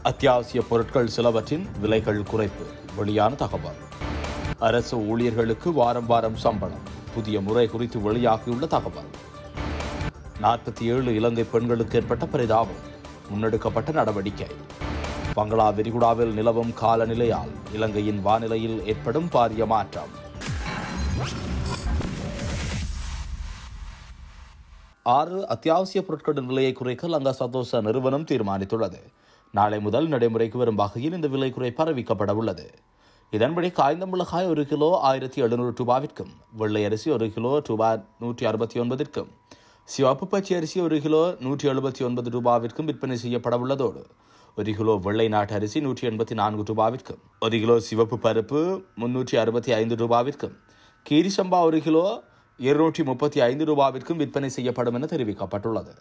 அத்தியாவசிய பொருட்கள் சிலவற்றின் விலைகள் குறைப்பு வெளியான தகவல் அரசு ஊழியர்களுக்கு வாரம் வாரம் சம்பளம் புதிய முறை குறித்து வெளியாகியுள்ள தகவல் நாற்பத்தி ஏழு இலங்கை பெண்களுக்கு ஏற்பட்ட பரிதாபம் முன்னெடுக்கப்பட்ட நடவடிக்கை பங்களா விரிகுடாவில் நிலவும் காலநிலையால் இலங்கையின் வானிலையில் ஏற்படும் பாரிய மாற்றம் ஆறு அத்தியாவசிய பொருட்களின் விலையை குறைக்க லங்கா சதோச நிறுவனம் தீர்மானித்துள்ளது நாளை முதல் நடைமுறைக்கு வரும் வகையில் இந்த விலை குறைப்பு அறிவிக்கப்பட உள்ளது இதன்படி காய்ந்த மிளகாய் ஒரு கிலோ ஆயிரத்தி எழுநூறு ரூபாவிற்கும் வெள்ளை அரிசி ஒரு கிலோ ரூபாய் நூற்றி அறுபத்தி ஒன்பதிற்கும் சிவப்பு பச்சை அரிசி ஒரு கிலோ நூற்றி எழுபத்தி ஒன்பது ரூபாவிற்கும் விற்பனை செய்யப்பட உள்ளதோடு ஒரு கிலோ வெள்ளை நாட்டு அரிசி நூற்றி எண்பத்தி நான்கு ரூபாவிற்கும் ஒரு கிலோ சிவப்பு பருப்பு முன்னூற்றி அறுபத்தி ஐந்து ரூபாவிற்கும் கீரி சம்பா ஒரு கிலோ இருநூற்றி முப்பத்தி ஐந்து ரூபாவிற்கும் விற்பனை செய்யப்படும் என தெரிவிக்கப்பட்டுள்ளது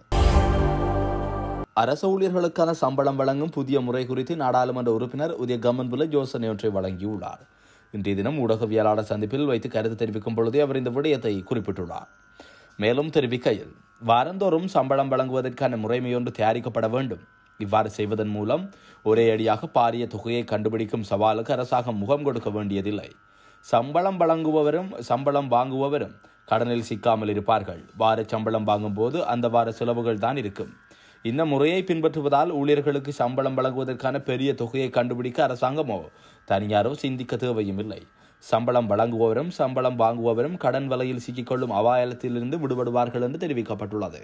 அரசு ஊழியர்களுக்கான சம்பளம் வழங்கும் புதிய முறை குறித்து நாடாளுமன்ற உறுப்பினர் உதய கம்மன்புல யோசனை ஒன்றை வழங்கியுள்ளார் இன்றைய தினம் ஊடகவியலாளர் சந்திப்பில் வைத்து கருத்து தெரிவிக்கும் பொழுதே அவர் இந்த விடயத்தை குறிப்பிட்டுள்ளார் மேலும் தெரிவிக்கையில் வாரந்தோறும் சம்பளம் வழங்குவதற்கான முறைமையொன்று தயாரிக்கப்பட வேண்டும் இவ்வாறு செய்வதன் மூலம் ஒரே அடியாக பாரிய தொகையை கண்டுபிடிக்கும் சவாலுக்கு அரசாங்கம் முகம் கொடுக்க வேண்டியதில்லை சம்பளம் வழங்குபவரும் சம்பளம் வாங்குபவரும் கடனில் சிக்காமல் இருப்பார்கள் வார சம்பளம் வாங்கும்போது அந்த வார செலவுகள் தான் இருக்கும் இந்த முறையை பின்பற்றுவதால் ஊழியர்களுக்கு சம்பளம் வழங்குவதற்கான பெரிய தொகையை கண்டுபிடிக்க அரசாங்கமோ தனியாரோ சிந்திக்க தேவையும் இல்லை சம்பளம் வழங்குபவரும் சம்பளம் வாங்குபவரும் கடன் வலையில் சிக்கிக்கொள்ளும் அபாயத்திலிருந்து விடுபடுவார்கள் என்று தெரிவிக்கப்பட்டுள்ளது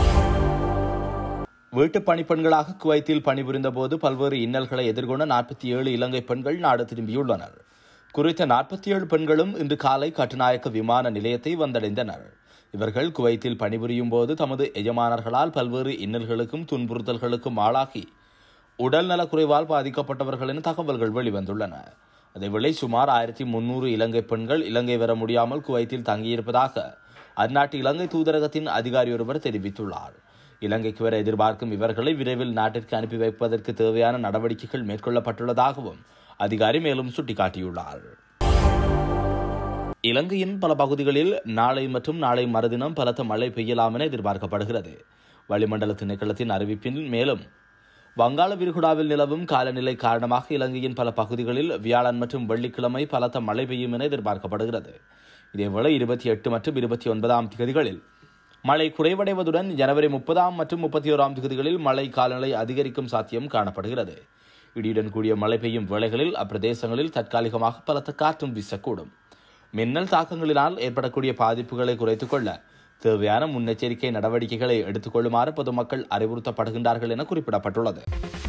வீட்டு பணிப்பெண்களாக குவைத்தில் பணிபுரிந்த போது பல்வேறு இன்னல்களை எதிர்கொண்ட நாற்பத்தி ஏழு இலங்கை பெண்கள் நாடு திரும்பியுள்ளனர் குறித்த நாற்பத்தி ஏழு பெண்களும் இன்று காலை கட்டுநாயக்க விமான நிலையத்தை வந்தடைந்தனர் இவர்கள் குவைத்தில் பணிபுரியும் போது தமது எஜமானர்களால் பல்வேறு இன்னல்களுக்கும் துன்புறுத்தல்களுக்கும் ஆளாகி உடல் நலக்குறைவால் பாதிக்கப்பட்டவர்கள் என தகவல்கள் வெளிவந்துள்ளன அதேவேளை சுமார் ஆயிரத்தி முன்னூறு இலங்கை பெண்கள் இலங்கை வர முடியாமல் குவைத்தில் தங்கியிருப்பதாக அந்நாட்டு இலங்கை தூதரகத்தின் அதிகாரி ஒருவர் தெரிவித்துள்ளார் இலங்கைக்கு வர எதிர்பார்க்கும் இவர்களை விரைவில் நாட்டிற்கு அனுப்பி வைப்பதற்கு தேவையான நடவடிக்கைகள் மேற்கொள்ளப்பட்டுள்ளதாகவும் அதிகாரி மேலும் சுட்டிக்காட்டியுள்ளார் இலங்கையின் பல பகுதிகளில் நாளை மற்றும் நாளை மறுதினம் பலத்த மழை பெய்யலாம் என எதிர்பார்க்கப்படுகிறது வளிமண்டல திணைக்களத்தின் அறிவிப்பின் மேலும் வங்காள விரிகுடாவில் நிலவும் காலநிலை காரணமாக இலங்கையின் பல பகுதிகளில் வியாழன் மற்றும் வெள்ளிக்கிழமை பலத்த மழை பெய்யும் என எதிர்பார்க்கப்படுகிறது இதேவேளை இருபத்தி எட்டு மற்றும் இருபத்தி ஒன்பதாம் தேதிகளில் மழை குறைவடைவதுடன் ஜனவரி முப்பதாம் மற்றும் முப்பத்தி ஓராம் தேதிகளில் மழை காலநிலை அதிகரிக்கும் சாத்தியம் காணப்படுகிறது இடியுடன் கூடிய மழை பெய்யும் வேளைகளில் அப்பிரதேசங்களில் தற்காலிகமாக பலத்த காற்றும் வீசக்கூடும் மின்னல் தாக்கங்களினால் ஏற்படக்கூடிய பாதிப்புகளை குறைத்துக் கொள்ள தேவையான முன்னெச்சரிக்கை நடவடிக்கைகளை எடுத்துக்கொள்ளுமாறு பொதுமக்கள் அறிவுறுத்தப்படுகின்றார்கள் என குறிப்பிடப்பட்டுள்ளது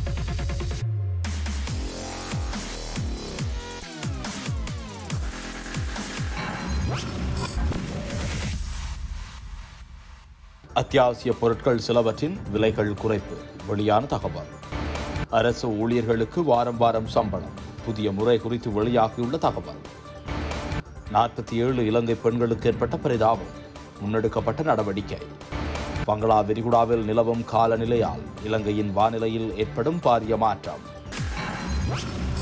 அத்தியாவசிய பொருட்கள் சிலவற்றின் விலைகள் குறைப்பு வெளியான தகவல் அரசு ஊழியர்களுக்கு வாரம் வாரம் சம்பளம் புதிய முறை குறித்து வெளியாகியுள்ள தகவல் நாற்பத்தி ஏழு இலங்கை பெண்களுக்கு ஏற்பட்ட பரிதாபம் முன்னெடுக்கப்பட்ட நடவடிக்கை பங்களா விரிகுடாவில் நிலவும் காலநிலையால் இலங்கையின் வானிலையில் ஏற்படும் பாரிய மாற்றம்